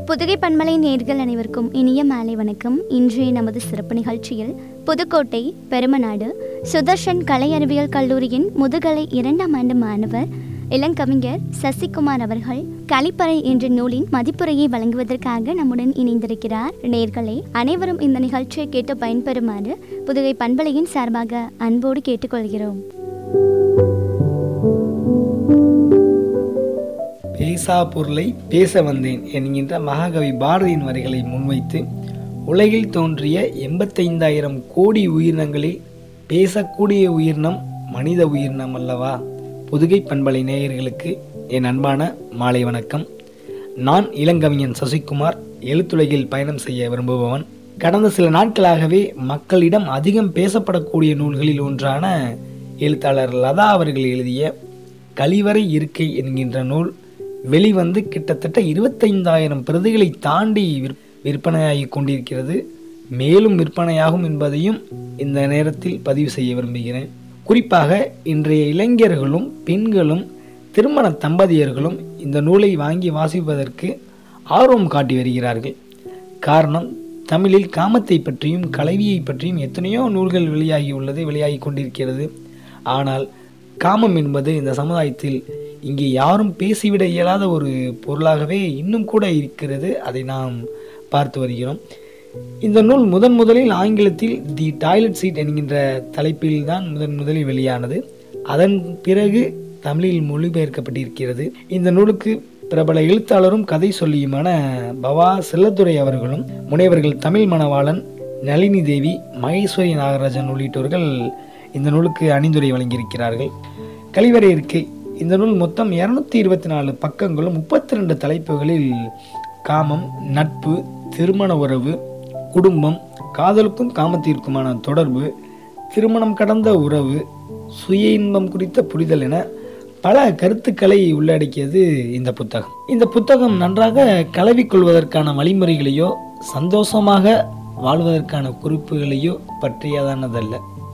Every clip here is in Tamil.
புதுகை பண்பலை நேர்கள் அனைவருக்கும் இனிய மாலை வணக்கம் இன்றைய நமது சிறப்பு நிகழ்ச்சியில் புதுக்கோட்டை பெருமநாடு சுதர்ஷன் கலை அறிவியல் கல்லூரியின் முதுகலை இரண்டாம் ஆண்டு மாணவர் இளங்கவிஞர் சசிகுமார் அவர்கள் கலிப்பறை என்ற நூலின் மதிப்புரையை வழங்குவதற்காக நம்முடன் இணைந்திருக்கிறார் நேர்களே அனைவரும் இந்த நிகழ்ச்சியை கேட்டு பயன்பெறுமாறு புதுகை பண்பலையின் சார்பாக அன்போடு கேட்டுக்கொள்கிறோம் பேசா பொருளை பேச வந்தேன் என்கின்ற மகாகவி பாரதியின் வரிகளை முன்வைத்து உலகில் தோன்றிய எண்பத்தைந்தாயிரம் கோடி உயிரினங்களில் பேசக்கூடிய உயிரினம் மனித உயிரினம் அல்லவா புதுகை பண்பலை நேயர்களுக்கு என் அன்பான மாலை வணக்கம் நான் இளங்கவிஞன் சசிகுமார் எழுத்துலகில் பயணம் செய்ய விரும்புபவன் கடந்த சில நாட்களாகவே மக்களிடம் அதிகம் பேசப்படக்கூடிய நூல்களில் ஒன்றான எழுத்தாளர் லதா அவர்கள் எழுதிய கழிவறை இருக்கை என்கின்ற நூல் வெளிவந்து கிட்டத்தட்ட இருபத்தைந்தாயிரம் பிரதிகளை தாண்டி விற் விற்பனையாகி கொண்டிருக்கிறது மேலும் விற்பனையாகும் என்பதையும் இந்த நேரத்தில் பதிவு செய்ய விரும்புகிறேன் குறிப்பாக இன்றைய இளைஞர்களும் பெண்களும் திருமண தம்பதியர்களும் இந்த நூலை வாங்கி வாசிப்பதற்கு ஆர்வம் காட்டி வருகிறார்கள் காரணம் தமிழில் காமத்தை பற்றியும் கலவியை பற்றியும் எத்தனையோ நூல்கள் வெளியாகி உள்ளது வெளியாகி கொண்டிருக்கிறது ஆனால் காமம் என்பது இந்த சமுதாயத்தில் இங்கே யாரும் பேசிவிட இயலாத ஒரு பொருளாகவே இன்னும் கூட இருக்கிறது அதை நாம் பார்த்து வருகிறோம் இந்த நூல் முதன் முதலில் ஆங்கிலத்தில் தி டாய்லெட் சீட் என்கின்ற தலைப்பில் தான் முதன் முதலில் வெளியானது அதன் பிறகு தமிழில் மொழிபெயர்க்கப்பட்டிருக்கிறது இந்த நூலுக்கு பிரபல எழுத்தாளரும் கதை சொல்லியுமான பவா செல்லத்துறை அவர்களும் முனைவர்கள் தமிழ் மணவாளன் நளினி தேவி மகேஸ்வரி நாகராஜன் உள்ளிட்டோர்கள் இந்த நூலுக்கு அணிந்துரை வழங்கியிருக்கிறார்கள் கழிவறை இருக்கை இந்த நூல் மொத்தம் இரநூத்தி இருபத்தி நாலு பக்கங்களும் முப்பத்தி ரெண்டு தலைப்புகளில் காமம் நட்பு திருமண உறவு குடும்பம் காதலுக்கும் காமத்திற்குமான தொடர்பு திருமணம் கடந்த உறவு சுய இன்பம் குறித்த புரிதல் என பல கருத்துக்களை உள்ளடக்கியது இந்த புத்தகம் இந்த புத்தகம் நன்றாக கலவிக்கொள்வதற்கான வழிமுறைகளையோ சந்தோஷமாக வாழ்வதற்கான குறிப்புகளையோ பற்றியதானதல்ல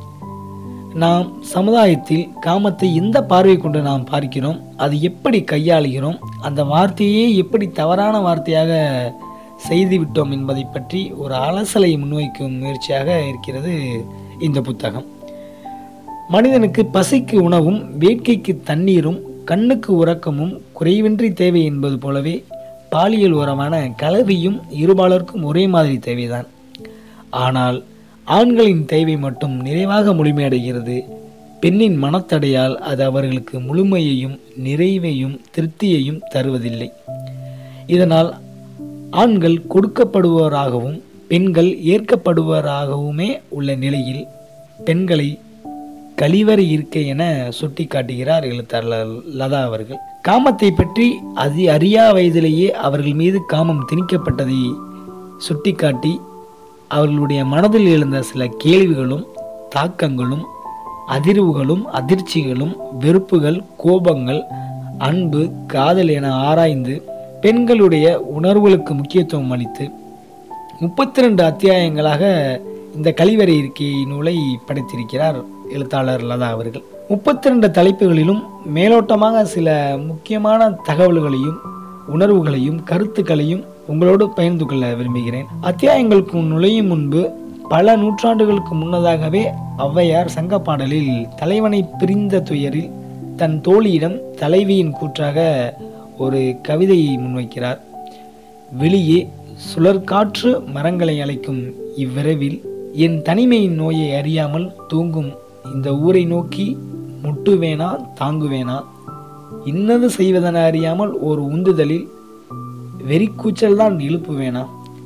நாம் சமுதாயத்தில் காமத்தை எந்த பார்வை கொண்டு நாம் பார்க்கிறோம் அது எப்படி கையாளுகிறோம் அந்த வார்த்தையே எப்படி தவறான வார்த்தையாக செய்துவிட்டோம் என்பதை பற்றி ஒரு அலசலை முன்வைக்கும் முயற்சியாக இருக்கிறது இந்த புத்தகம் மனிதனுக்கு பசிக்கு உணவும் வேட்கைக்கு தண்ணீரும் கண்ணுக்கு உறக்கமும் குறைவின்றி தேவை என்பது போலவே பாலியல் உறவான கலவியும் இருபாலருக்கும் ஒரே மாதிரி தேவைதான் ஆனால் ஆண்களின் தேவை மட்டும் நிறைவாக முழுமையடைகிறது பெண்ணின் மனத்தடையால் அது அவர்களுக்கு முழுமையையும் நிறைவையும் திருப்தியையும் தருவதில்லை இதனால் ஆண்கள் கொடுக்கப்படுபவராகவும் பெண்கள் ஏற்கப்படுபவராகவுமே உள்ள நிலையில் பெண்களை கழிவறை இருக்கை என சுட்டி காட்டுகிறார் எழுத்தாளர் லதா அவர்கள் காமத்தை பற்றி அதி அறியா வயதிலேயே அவர்கள் மீது காமம் திணிக்கப்பட்டதை சுட்டிக்காட்டி அவர்களுடைய மனதில் எழுந்த சில கேள்விகளும் தாக்கங்களும் அதிர்வுகளும் அதிர்ச்சிகளும் வெறுப்புகள் கோபங்கள் அன்பு காதல் என ஆராய்ந்து பெண்களுடைய உணர்வுகளுக்கு முக்கியத்துவம் அளித்து முப்பத்தி ரெண்டு அத்தியாயங்களாக இந்த கழிவறை இருக்கை நூலை படைத்திருக்கிறார் எழுத்தாளர் லதா அவர்கள் முப்பத்தி ரெண்டு தலைப்புகளிலும் மேலோட்டமாக சில முக்கியமான தகவல்களையும் உணர்வுகளையும் கருத்துக்களையும் உங்களோடு பகிர்ந்து கொள்ள விரும்புகிறேன் அத்தியாயங்களுக்கு நுழையும் முன்பு பல நூற்றாண்டுகளுக்கு முன்னதாகவே ஔவையார் சங்க பாடலில் தலைவனை பிரிந்த துயரில் தன் தோழியிடம் தலைவியின் கூற்றாக ஒரு கவிதையை முன்வைக்கிறார் வெளியே சுழற்காற்று மரங்களை அழைக்கும் இவ்விரவில் என் தனிமையின் நோயை அறியாமல் தூங்கும் இந்த ஊரை நோக்கி முட்டுவேனா தாங்குவேனா இன்னது செய்வதென அறியாமல் ஒரு உந்துதலில் வெறிக்கூச்சல் தான் எழுப்புவேனா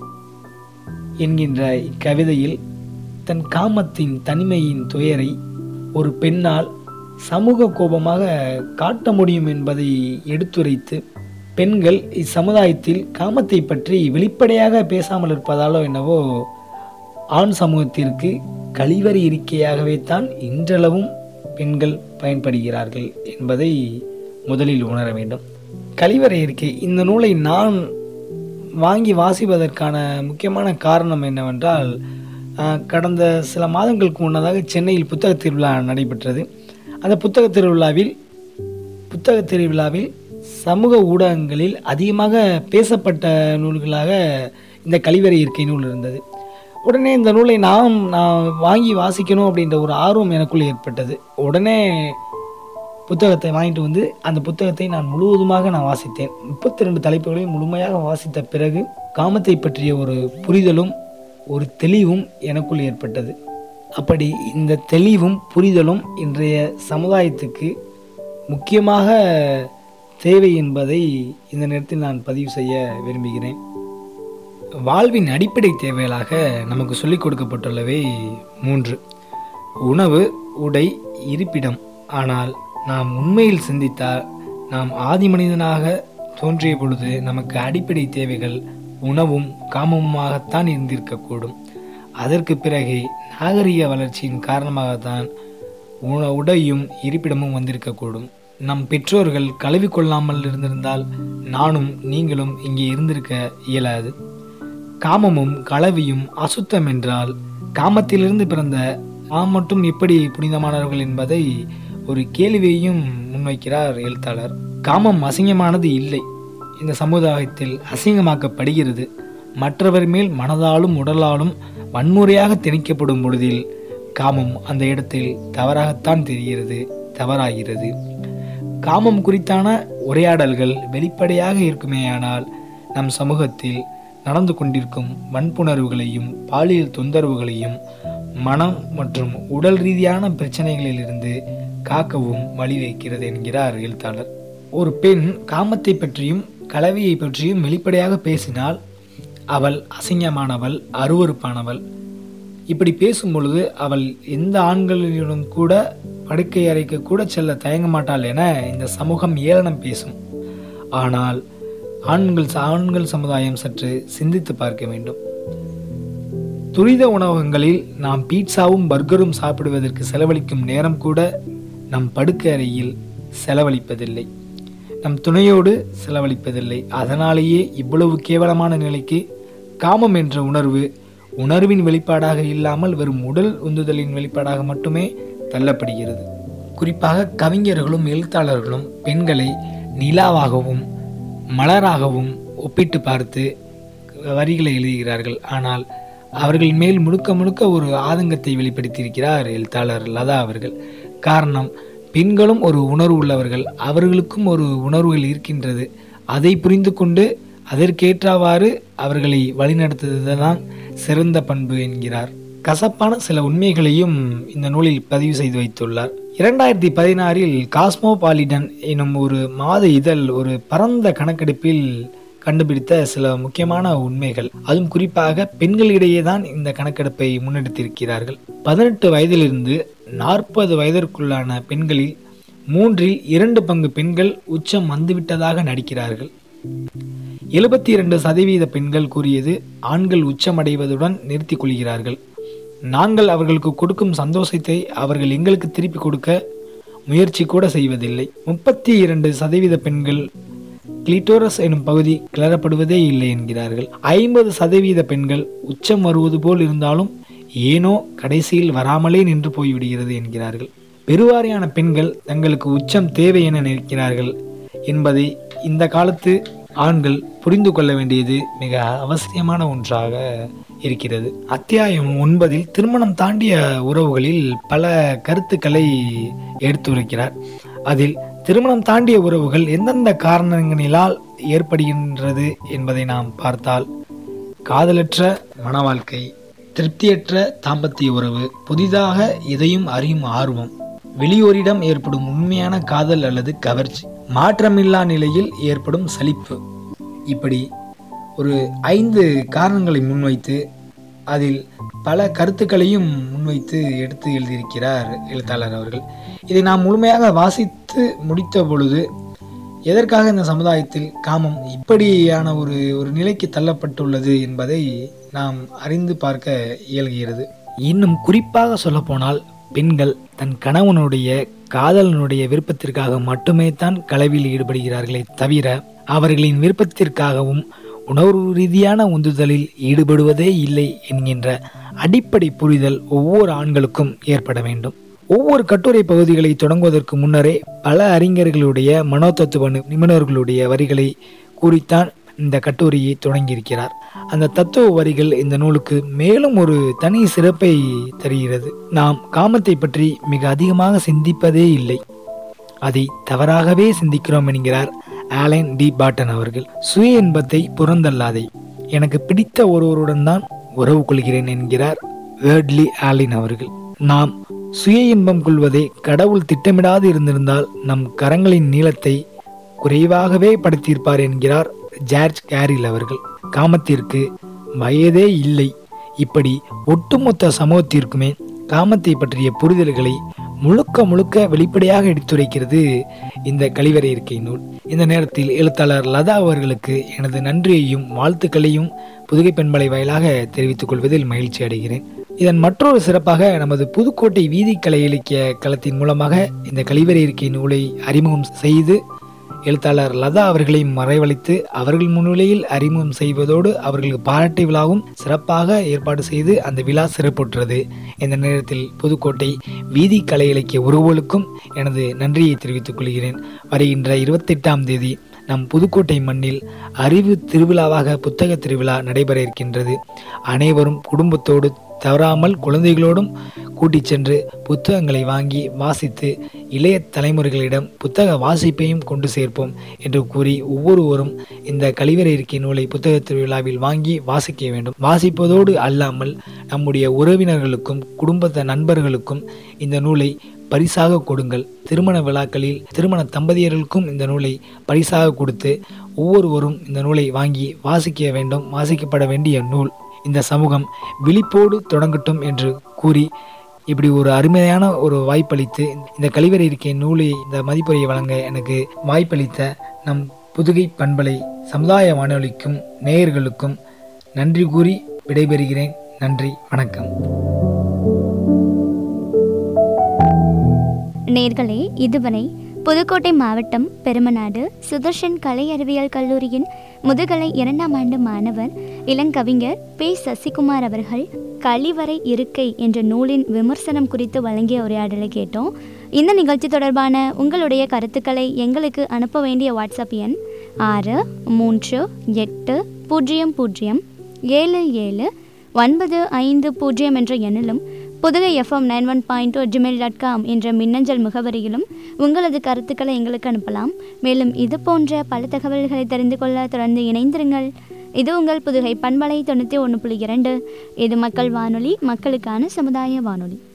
என்கின்ற இக்கவிதையில் தன் காமத்தின் தனிமையின் துயரை ஒரு பெண்ணால் சமூக கோபமாக காட்ட முடியும் என்பதை எடுத்துரைத்து பெண்கள் இச்சமுதாயத்தில் காமத்தை பற்றி வெளிப்படையாக பேசாமல் இருப்பதாலோ என்னவோ ஆண் சமூகத்திற்கு கழிவறை இருக்கையாகவே தான் இன்றளவும் பெண்கள் பயன்படுகிறார்கள் என்பதை முதலில் உணர வேண்டும் கழிவறை இருக்கை இந்த நூலை நான் வாங்கி வாசிப்பதற்கான முக்கியமான காரணம் என்னவென்றால் ஆஹ், கடந்த சில மாதங்களுக்கு முன்னதாக சென்னையில் புத்தக திருவிழா நடைபெற்றது அந்த புத்தக திருவிழாவில் புத்தக திருவிழாவில் சமூக ஊடகங்களில் அதிகமாக பேசப்பட்ட நூல்களாக இந்த கழிவறை இருக்கை நூல் இருந்தது உடனே இந்த நூலை நாம் நான் வாங்கி வாசிக்கணும் அப்படின்ற ஒரு ஆர்வம் எனக்குள் ஏற்பட்டது உடனே புத்தகத்தை வாங்கிட்டு வந்து அந்த புத்தகத்தை நான் முழுவதுமாக நான் வாசித்தேன் முப்பத்தி ரெண்டு தலைப்புகளையும் முழுமையாக வாசித்த பிறகு காமத்தை பற்றிய ஒரு புரிதலும் ஒரு தெளிவும் எனக்குள் ஏற்பட்டது அப்படி இந்த தெளிவும் புரிதலும் இன்றைய சமுதாயத்துக்கு முக்கியமாக தேவை என்பதை இந்த நேரத்தில் நான் பதிவு செய்ய விரும்புகிறேன் வாழ்வின் அடிப்படை தேவைகளாக நமக்கு சொல்லிக் கொடுக்கப்பட்டுள்ளவை மூன்று உணவு உடை இருப்பிடம் ஆனால் நாம் உண்மையில் சிந்தித்தால் நாம் ஆதி மனிதனாக தோன்றிய பொழுது நமக்கு அடிப்படை தேவைகள் உணவும் காமமுமாகத்தான் இருந்திருக்கக்கூடும் அதற்கு பிறகு நாகரிக வளர்ச்சியின் காரணமாகத்தான் உண உடையும் இருப்பிடமும் வந்திருக்கக்கூடும் நம் பெற்றோர்கள் கலவி கொள்ளாமல் இருந்திருந்தால் நானும் நீங்களும் இங்கே இருந்திருக்க இயலாது காமமும் களவியும் அசுத்தம் என்றால் காமத்திலிருந்து பிறந்த நாம் மட்டும் எப்படி புனிதமானவர்கள் என்பதை ஒரு கேள்வியையும் முன்வைக்கிறார் எழுத்தாளர் காமம் அசிங்கமானது இல்லை இந்த சமுதாயத்தில் அசிங்கமாக்கப்படுகிறது மற்றவர் மேல் மனதாலும் உடலாலும் வன்முறையாக திணிக்கப்படும் பொழுதில் காமம் அந்த இடத்தில் தவறாகத்தான் தெரிகிறது தவறாகிறது காமம் குறித்தான உரையாடல்கள் வெளிப்படையாக இருக்குமேயானால் நம் சமூகத்தில் நடந்து கொண்டிருக்கும் வன்புணர்வுகளையும் பாலியல் தொந்தரவுகளையும் மனம் மற்றும் உடல் ரீதியான பிரச்சனைகளிலிருந்து காக்கவும் வழிவகுக்கிறது என்கிறார் எழுத்தாளர் ஒரு பெண் காமத்தை பற்றியும் கலவையை பற்றியும் வெளிப்படையாக பேசினால் அவள் அசிங்கமானவள் அருவருப்பானவள் இப்படி பேசும் பொழுது அவள் எந்த ஆண்களிடம் கூட படுக்கை அறைக்கு கூட செல்ல தயங்க மாட்டாள் என இந்த சமூகம் ஏளனம் பேசும் ஆனால் ஆண்கள் ஆண்கள் சமுதாயம் சற்று சிந்தித்து பார்க்க வேண்டும் துரித உணவகங்களில் நாம் பீட்சாவும் பர்கரும் சாப்பிடுவதற்கு செலவழிக்கும் நேரம் கூட நம் படுக்கை அறையில் செலவழிப்பதில்லை நம் துணையோடு செலவழிப்பதில்லை அதனாலேயே இவ்வளவு கேவலமான நிலைக்கு காமம் என்ற உணர்வு உணர்வின் வெளிப்பாடாக இல்லாமல் வெறும் உடல் உந்துதலின் வெளிப்பாடாக மட்டுமே தள்ளப்படுகிறது குறிப்பாக கவிஞர்களும் எழுத்தாளர்களும் பெண்களை நிலாவாகவும் மலராகவும் ஒப்பிட்டு பார்த்து வரிகளை எழுதுகிறார்கள் ஆனால் அவர்கள் மேல் முழுக்க முழுக்க ஒரு ஆதங்கத்தை வெளிப்படுத்தியிருக்கிறார் எழுத்தாளர் லதா அவர்கள் காரணம் பெண்களும் ஒரு உணர்வு உள்ளவர்கள் அவர்களுக்கும் ஒரு உணர்வுகள் இருக்கின்றது அதை புரிந்து கொண்டு அதற்கேற்றவாறு அவர்களை வழிநடத்துவதுதான் சிறந்த பண்பு என்கிறார் கசப்பான சில உண்மைகளையும் இந்த நூலில் பதிவு செய்து வைத்துள்ளார் இரண்டாயிரத்தி பதினாறில் காஸ்மோபாலிடன் எனும் ஒரு மாத இதழ் ஒரு பரந்த கணக்கெடுப்பில் கண்டுபிடித்த சில முக்கியமான உண்மைகள் அதுவும் குறிப்பாக பெண்களிடையே தான் இந்த கணக்கெடுப்பை முன்னெடுத்திருக்கிறார்கள் பதினெட்டு வயதிலிருந்து நாற்பது வயதிற்குள்ளான பெண்களில் மூன்றில் இரண்டு பங்கு பெண்கள் உச்சம் வந்துவிட்டதாக நடிக்கிறார்கள் எழுபத்தி இரண்டு சதவீத பெண்கள் கூறியது ஆண்கள் உச்சமடைவதுடன் நிறுத்திக் கொள்கிறார்கள் நாங்கள் அவர்களுக்கு கொடுக்கும் சந்தோஷத்தை அவர்கள் எங்களுக்கு திருப்பி கொடுக்க முயற்சி கூட செய்வதில்லை முப்பத்தி இரண்டு சதவீத பெண்கள் கிளிட்டோரஸ் எனும் பகுதி கிளறப்படுவதே இல்லை என்கிறார்கள் ஐம்பது சதவீத பெண்கள் உச்சம் வருவது போல் இருந்தாலும் ஏனோ கடைசியில் வராமலே நின்று போய்விடுகிறது என்கிறார்கள் பெருவாரியான பெண்கள் தங்களுக்கு உச்சம் தேவை என நினைக்கிறார்கள் என்பதை இந்த காலத்து ஆண்கள் புரிந்து கொள்ள வேண்டியது மிக அவசியமான ஒன்றாக இருக்கிறது அத்தியாயம் ஒன்பதில் திருமணம் தாண்டிய உறவுகளில் பல கருத்துக்களை எடுத்துரைக்கிறார் அதில் திருமணம் தாண்டிய உறவுகள் எந்தெந்த காரணங்களினால் ஏற்படுகின்றது என்பதை நாம் பார்த்தால் காதலற்ற மன வாழ்க்கை திருப்தியற்ற தாம்பத்திய உறவு புதிதாக எதையும் அறியும் ஆர்வம் வெளியோரிடம் ஏற்படும் உண்மையான காதல் அல்லது கவர்ச்சி மாற்றமில்லா நிலையில் ஏற்படும் சலிப்பு இப்படி ஒரு ஐந்து காரணங்களை முன்வைத்து அதில் பல கருத்துக்களையும் முன்வைத்து எடுத்து எழுதியிருக்கிறார் எழுத்தாளர் அவர்கள் இதை நாம் முழுமையாக வாசித்து முடித்த பொழுது எதற்காக இந்த சமுதாயத்தில் காமம் இப்படியான ஒரு ஒரு நிலைக்கு தள்ளப்பட்டுள்ளது என்பதை நாம் அறிந்து பார்க்க இயல்கிறது இன்னும் குறிப்பாக சொல்லப்போனால் பெண்கள் தன் கணவனுடைய காதலனுடைய விருப்பத்திற்காக மட்டுமே தான் கலவியில் ஈடுபடுகிறார்களே தவிர அவர்களின் விருப்பத்திற்காகவும் உணர்வு ரீதியான உந்துதலில் ஈடுபடுவதே இல்லை என்கின்ற அடிப்படை புரிதல் ஒவ்வொரு ஆண்களுக்கும் ஏற்பட வேண்டும் ஒவ்வொரு கட்டுரை பகுதிகளை தொடங்குவதற்கு முன்னரே பல அறிஞர்களுடைய மனோதத்துவ நி- நிபுணர்களுடைய வரிகளை கூறித்தான் இந்த கட்டுரையை தொடங்கியிருக்கிறார் அந்த தத்துவ வரிகள் இந்த நூலுக்கு மேலும் ஒரு தனி சிறப்பை தருகிறது நாம் காமத்தை பற்றி மிக அதிகமாக சிந்திப்பதே இல்லை அதை தவறாகவே சிந்திக்கிறோம் என்கிறார் ஆலன் டி பாட்டன் அவர்கள் சுய இன்பத்தை புறந்தள்ளாதே எனக்கு பிடித்த ஒருவருடன் தான் உறவு கொள்கிறேன் என்கிறார் வேர்ட்லி ஆலின் அவர்கள் நாம் சுய இன்பம் கொள்வதை கடவுள் திட்டமிடாது இருந்திருந்தால் நம் கரங்களின் நீளத்தை குறைவாகவே படுத்தியிருப்பார் என்கிறார் ஜார்ஜ் கேரில் அவர்கள் காமத்திற்கு வயதே இல்லை இப்படி ஒட்டுமொத்த சமூகத்திற்குமே காமத்தை பற்றிய புரிதல்களை முழுக்க முழுக்க வெளிப்படையாக எடுத்துரைக்கிறது இந்த கழிவறை இருக்கை நூல் இந்த நேரத்தில் எழுத்தாளர் லதா அவர்களுக்கு எனது நன்றியையும் வாழ்த்துக்களையும் புதுகை பெண்பலை வாயிலாக தெரிவித்துக் கொள்வதில் மகிழ்ச்சி அடைகிறேன் இதன் மற்றொரு சிறப்பாக நமது புதுக்கோட்டை வீதிக்கலை இலக்கிய களத்தின் மூலமாக இந்த கழிவறை இருக்கை நூலை அறிமுகம் செய்து எழுத்தாளர் லதா அவர்களை மறைவளித்து அவர்கள் முன்னிலையில் அறிமுகம் செய்வதோடு அவர்களுக்கு பாராட்டு விழாவும் சிறப்பாக ஏற்பாடு செய்து அந்த விழா சிறப்புற்றது இந்த நேரத்தில் புதுக்கோட்டை வீதி கலை இலக்கிய உறவுகளுக்கும் எனது நன்றியை தெரிவித்துக் கொள்கிறேன் வருகின்ற இருபத்தெட்டாம் தேதி நம் புதுக்கோட்டை மண்ணில் அறிவு திருவிழாவாக புத்தக திருவிழா நடைபெற இருக்கின்றது அனைவரும் குடும்பத்தோடு தவறாமல் குழந்தைகளோடும் கூட்டிச் சென்று புத்தகங்களை வாங்கி வாசித்து இளைய தலைமுறைகளிடம் புத்தக வாசிப்பையும் கொண்டு சேர்ப்போம் என்று கூறி ஒவ்வொருவரும் இந்த கழிவறை இருக்கை நூலை புத்தக திருவிழாவில் வாங்கி வாசிக்க வேண்டும் வாசிப்பதோடு அல்லாமல் நம்முடைய உறவினர்களுக்கும் குடும்பத்த நண்பர்களுக்கும் இந்த நூலை பரிசாக கொடுங்கள் திருமண விழாக்களில் திருமண தம்பதியர்களுக்கும் இந்த நூலை பரிசாக கொடுத்து ஒவ்வொருவரும் இந்த நூலை வாங்கி வாசிக்க வேண்டும் வாசிக்கப்பட வேண்டிய நூல் இந்த சமூகம் விழிப்போடு தொடங்கட்டும் என்று கூறி இப்படி ஒரு அருமையான ஒரு வாய்ப்பளித்து இந்த கழிவறை இருக்கை நூலை இந்த மதிப்புரையை வழங்க எனக்கு வாய்ப்பளித்த நம் புதுகை பண்பலை சமுதாய வானொலிக்கும் நேயர்களுக்கும் நன்றி கூறி விடைபெறுகிறேன் நன்றி வணக்கம் நேர்களே இதுவரை புதுக்கோட்டை மாவட்டம் பெருமநாடு சுதர்ஷன் கலை அறிவியல் கல்லூரியின் முதுகலை இரண்டாம் ஆண்டு மாணவர் இளங்கவிஞர் பி சசிகுமார் அவர்கள் கழிவறை இருக்கை என்ற நூலின் விமர்சனம் குறித்து வழங்கிய உரையாடலை கேட்டோம் இந்த நிகழ்ச்சி தொடர்பான உங்களுடைய கருத்துக்களை எங்களுக்கு அனுப்ப வேண்டிய வாட்ஸ்அப் எண் ஆறு மூன்று எட்டு பூஜ்ஜியம் பூஜ்ஜியம் ஏழு ஏழு ஒன்பது ஐந்து பூஜ்ஜியம் என்ற எண்ணிலும் Pudugai FM nine one point two Gmail dot com என்ற மின்னஞ்சல் முகவரியிலும் உங்களது கருத்துக்களை எங்களுக்கு அனுப்பலாம் மேலும் இது போன்ற பல தகவல்களை தெரிந்து கொள்ள தொடர்ந்து இணைந்திருங்கள் இது உங்கள் புதுகை பண்பலை தொண்ணூற்றி ஒன்று புள்ளி இரண்டு இது மக்கள் வானொலி மக்களுக்கான சமுதாய வானொலி